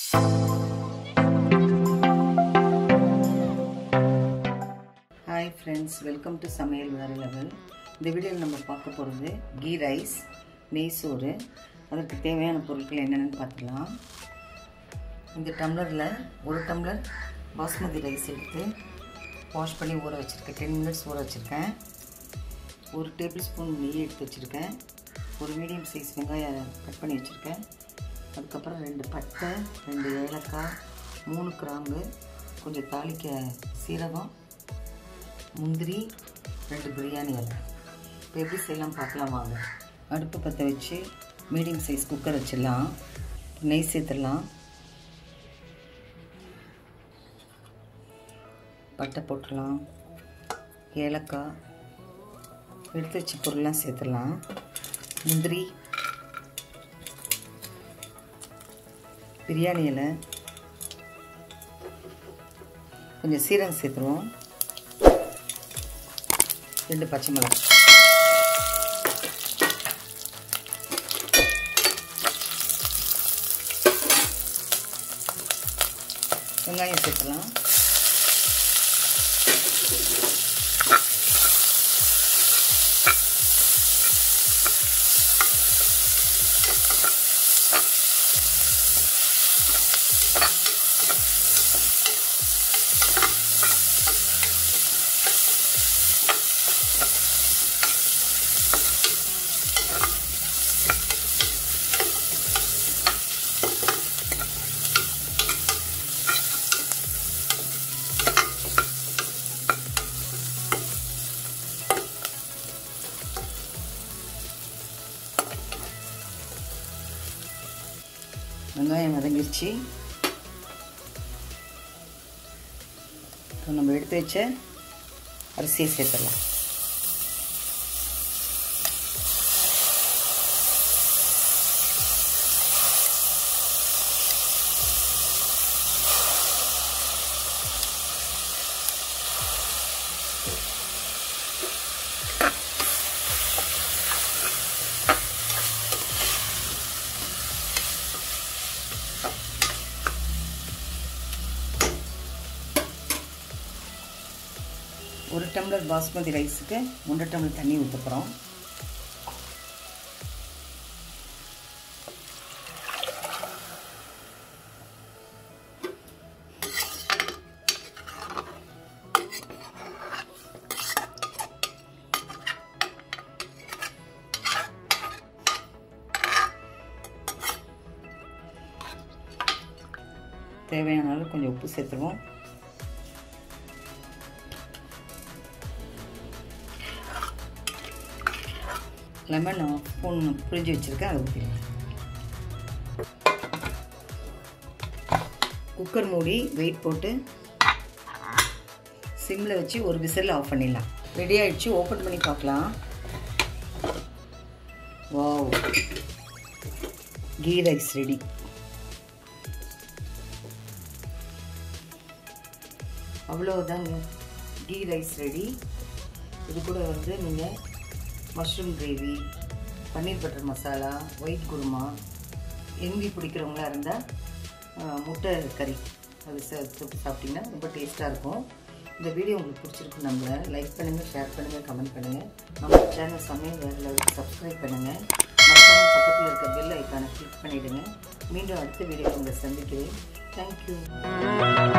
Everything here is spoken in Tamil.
ஹாய் ஃப்ரெண்ட்ஸ் வெல்கம் டு சமையல் வேறு லெவல் இந்த வீடியோவில் நம்ம பார்க்க போகிறது கீ ரைஸ் நெய் சோறு அதற்கு தேவையான பொருட்கள் என்னென்னு பார்த்துக்கலாம் இந்த டம்ளரில் ஒரு டம்ளர் பாஸ்மதி ரைஸ் எடுத்து வாஷ் பண்ணி ஊற வச்சுருக்கேன் டென் மினிட்ஸ் ஊற வச்சுருக்கேன் ஒரு டேபிள் ஸ்பூன் நெய் எடுத்து வச்சுருக்கேன் ஒரு மீடியம் சைஸ் வெங்காயம் கட் பண்ணி வச்சுருக்கேன் அதுக்கப்புறம் ரெண்டு பட்டை ரெண்டு ஏலக்காய் மூணு கிராம்பு கொஞ்சம் தாளிக்க சீரகம் முந்திரி ரெண்டு பிரியாணி இலை இப்போ எப்படி செய்யலாம் பார்க்கலாம் வாங்க அடுப்பு பற்ற வச்சு மீடியம் சைஸ் குக்கர் வச்சிடலாம் நெய் சேர்த்துடலாம் பட்டை போட்டுடலாம் ஏலக்காய் எடுத்து வச்ச பொருள்லாம் சேர்த்துடலாம் முந்திரி பிரியாணி இலை கொஞ்சம் சீரகம் சேர்த்துருவோம் ரெண்டு பச்சை மிளகாய் வெங்காயம் சேர்த்துலாம் வெங்காயம் வதங்கிருச்சு இப்போ நம்ம எடுத்து வச்ச அரிசியை சேர்த்துடலாம் ஒரு டம்ளர் பாஸ்மதி ரைஸுக்கு ஒன்றரை டம்ளர் தண்ணி ஊற்ற போகிறோம் தேவையான அளவு கொஞ்சம் உப்பு சேர்த்துருவோம் லெமன் ஸ்பூன் புளிஞ்சு வச்சுருக்கேன் அதை ஊற்றிடலாம் குக்கர் மூடி வெயிட் போட்டு சிம்மில் வச்சு ஒரு விசில் ஆஃப் பண்ணிடலாம் ரெடி ஆகிடுச்சு ஓப்பன் பண்ணி பார்க்கலாம் வாவ் கீ ரைஸ் ரெடி அவ்வளோதாங்க கீ ரைஸ் ரெடி இது கூட வந்து நீங்கள் mushroom gravy paneer butter masala white kurma எங்கி பிடிக்கிறவங்களா இருந்தால் முட்டை கறி அது தொட்டு சாப்பிட்டிங்கன்னா ரொம்ப டேஸ்ட்டாக இருக்கும் இந்த வீடியோ உங்களுக்கு பிடிச்சிருக்கு நம்ம லைக் பண்ணுங்கள் ஷேர் பண்ணுங்கள் கமெண்ட் பண்ணுங்கள் நம்ம சேனல் சமையல் வேறு லெவலுக்கு சப்ஸ்கிரைப் பண்ணுங்கள் மறக்காமல் பக்கத்தில் இருக்க பெல் ஐக்கானை கிளிக் பண்ணிவிடுங்க மீண்டும் அடுத்த வீடியோ உங்களை சந்திக்கிறேன் தேங்க்யூ